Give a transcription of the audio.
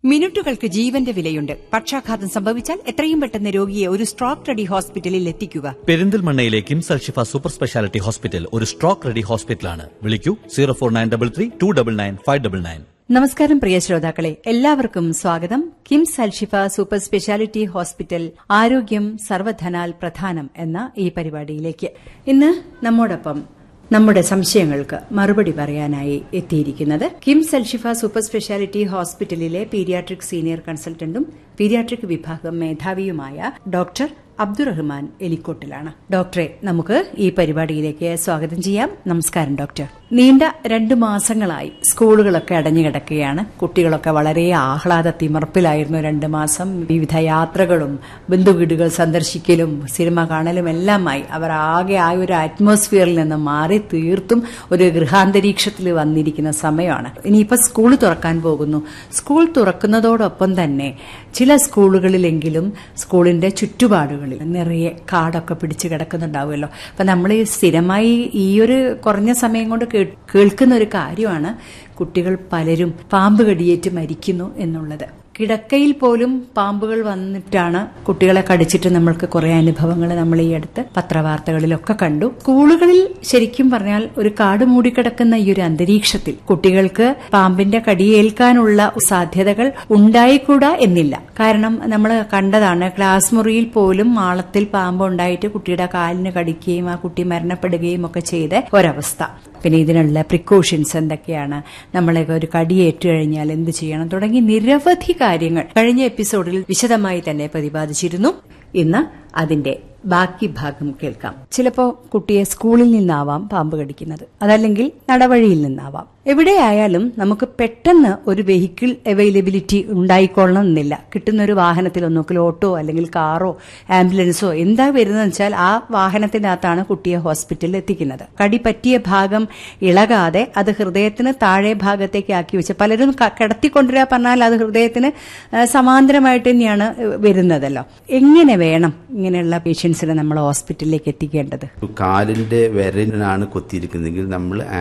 മിനിറ്റുകൾക്ക് ജീവന്റെ വിലയുണ്ട് പക്ഷാഘാതം സംഭവിച്ചാൽ എത്രയും പെട്ടെന്ന് രോഗിയെ ഒരു സ്ട്രോക്ക് റെഡി ഹോസ്പിറ്റലിൽ എത്തിക്കുക പെരിന്തൽമണ്ണയിലെ KIMS Alshifa super speciality hospital ഒരു സ്ട്രോക്ക് റെഡി ഹോസ്പിറ്റലാണ് വിളിക്കൂ zero four nine double three two double nine five double nine നമസ്കാരം പ്രിയ ശ്രോതാക്കളെ എല്ലാവർക്കും സ്വാഗതം KIMS Alshifa super speciality hospital ആരോഗ്യം സർവധനാൽ പ്രധാനം എന്ന ഈ പരിപാടിയിലേക്ക് ഇന്ന് നമ്മോടൊപ്പം നമ്മുടെ സംശയങ്ങൾക്ക് മറുപടി പറയാനായി എത്തിയിരിക്കുന്നത് കിംസ് അൽഷിഫ സൂപ്പർ സ്പെഷ്യാലിറ്റി ഹോസ്പിറ്റലിലെ പീരിയാട്രിക് സീനിയർ കൺസൾട്ടന്റും പീരിയാട്രിക് വിഭാഗം മേധാവിയുമായ ഡോക്ടർ അബ്ദുറഹ്മാൻ എലിക്കോട്ടിലാണ് ഡോക്ടറെ നമുക്ക് ഈ പരിപാടിയിലേക്ക് സ്വാഗതം ചെയ്യാം നമസ്കാരം ഡോക്ടർ നീണ്ട രണ്ടു മാസങ്ങളായി സ്കൂളുകളൊക്കെ അടഞ്ഞു കിടക്കുകയാണ് കുട്ടികളൊക്കെ വളരെ ആഹ്ലാദ തിമർപ്പിലായിരുന്നു രണ്ട് മാസം വിവിധ യാത്രകളും ബന്ധുവീടുകൾ സന്ദർശിക്കലും സിനിമ കാണലും എല്ലാമായി അവർ ആകെ ആ ഒരു അറ്റ്മോസ്ഫിയറിൽ നിന്ന് മാറി തീർത്തും ഒരു ഗൃഹാന്തരീക്ഷത്തിൽ വന്നിരിക്കുന്ന സമയമാണ് ഇനിയിപ്പോൾ സ്കൂൾ തുറക്കാൻ പോകുന്നു സ്കൂൾ തുറക്കുന്നതോടൊപ്പം തന്നെ ചില സ്കൂളുകളിലെങ്കിലും സ്കൂളിന്റെ ചുറ്റുപാടുകളിൽ നിറയെ കാടൊക്കെ പിടിച്ചു കിടക്കുന്നുണ്ടാവുമല്ലോ അപ്പൊ നമ്മൾ സ്ഥിരമായി ഈ ഒരു കുറഞ്ഞ സമയം കൊണ്ട് കേൾക്കുന്ന ഒരു കാര്യമാണ് കുട്ടികൾ പലരും പാമ്പ് കടിയേറ്റ് മരിക്കുന്നു എന്നുള്ളത് കിടക്കയിൽ പോലും പാമ്പുകൾ വന്നിട്ടാണ് കുട്ടികളെ കടിച്ചിട്ട് നമ്മൾക്ക് കുറെ അനുഭവങ്ങൾ നമ്മൾ ഈ അടുത്ത് പത്രവാർത്തകളിലൊക്കെ കണ്ടു സ്കൂളുകളിൽ ശരിക്കും പറഞ്ഞാൽ ഒരു കാട് മൂടിക്കിടക്കുന്ന ഈ ഒരു അന്തരീക്ഷത്തിൽ കുട്ടികൾക്ക് പാമ്പിന്റെ കടിയേൽക്കാനുള്ള സാധ്യതകൾ ഉണ്ടായിക്കൂടാ എന്നില്ല കാരണം നമ്മൾ കണ്ടതാണ് ക്ലാസ് മുറിയിൽ പോലും മാളത്തിൽ പാമ്പ് ഉണ്ടായിട്ട് കുട്ടിയുടെ കാലിന് കടിക്കുകയും ആ കുട്ടി മരണപ്പെടുകയും ഒക്കെ ചെയ്ത ഒരവസ്ഥ പിന്നെ ഇതിനുള്ള പ്രിക്കോഷൻസ് എന്തൊക്കെയാണ് നമ്മളെ ഒരു കടിയേറ്റു കഴിഞ്ഞാൽ എന്ത് ചെയ്യണം തുടങ്ങി നിരവധി കാര്യങ്ങൾ കഴിഞ്ഞ എപ്പിസോഡിൽ വിശദമായി തന്നെ പ്രതിപാദിച്ചിരുന്നു ഇന്ന് അതിന്റെ ബാക്കി ഭാഗം കേൾക്കാം ചിലപ്പോ കുട്ടിയെ സ്കൂളിൽ നിന്നാവാം പാമ്പ് കടിക്കുന്നത് അതല്ലെങ്കിൽ നടവഴിയിൽ നിന്നാവാം എവിടെയായാലും നമുക്ക് പെട്ടെന്ന് ഒരു വെഹിക്കിൾ അവൈലബിലിറ്റി ഉണ്ടായിക്കൊള്ളണം എന്നില്ല കിട്ടുന്ന ഒരു വാഹനത്തിൽ ഒന്നുകിൽ ഓട്ടോ അല്ലെങ്കിൽ കാറോ ആംബുലൻസോ എന്താ വരുന്നതെന്ന് വെച്ചാൽ ആ വാഹനത്തിനകത്താണ് കുട്ടിയെ ഹോസ്പിറ്റലിൽ എത്തിക്കുന്നത് കടി പറ്റിയ ഭാഗം ഇളകാതെ അത് ഹൃദയത്തിന് താഴെ ഭാഗത്തേക്ക് ആക്കി വെച്ച് പലരും കിടത്തിക്കൊണ്ടുവരാ പറഞ്ഞാൽ അത് ഹൃദയത്തിന് സമാന്തരമായിട്ട് തന്നെയാണ് വരുന്നതല്ലോ എങ്ങനെ വേണം ഇങ്ങനെയുള്ള പേഷ്യൻസിനെ നമ്മൾ ഹോസ്പിറ്റലിലേക്ക് എത്തിക്കേണ്ടത് കാലിന്റെ വിരലിനാണ് കൊത്തിയിരിക്കുന്നതെങ്കിൽ നമ്മൾ